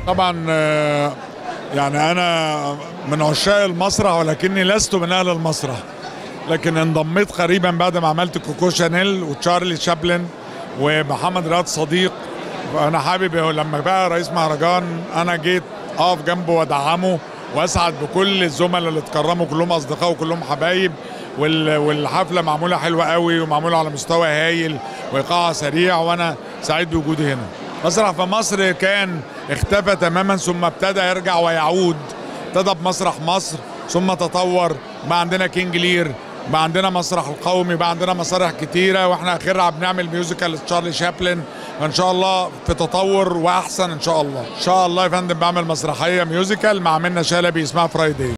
طبعا آه، يعني انا من عشاق المسرح ولكني لست من اهل المسرح لكن انضميت قريبا بعد ما عملت كوكو شانيل وتشارلي شابلن ومحمد رياض صديق وانا حابب لما بقى رئيس مهرجان انا جيت اقف جنبه وادعمه واسعد بكل الزملاء اللي اتكرموا كلهم اصدقاء وكلهم حبايب وال- والحفله معموله حلوه قوي ومعموله على مستوى هايل وايقاعها سريع وانا سعيد بوجودي هنا مسرح في مصر كان اختفى تماما ثم ابتدى يرجع ويعود ابتدى بمسرح مصر ثم تطور بقى عندنا كينج لير بقى عندنا مسرح القومي بقى عندنا مسارح كتيره واحنا اخيرا بنعمل ميوزيكال لتشارلي شابلن فان شاء الله في تطور واحسن ان شاء الله ان شاء الله يا فندم بعمل مسرحيه ميوزيكال مع منى شلبي اسمها فرايداي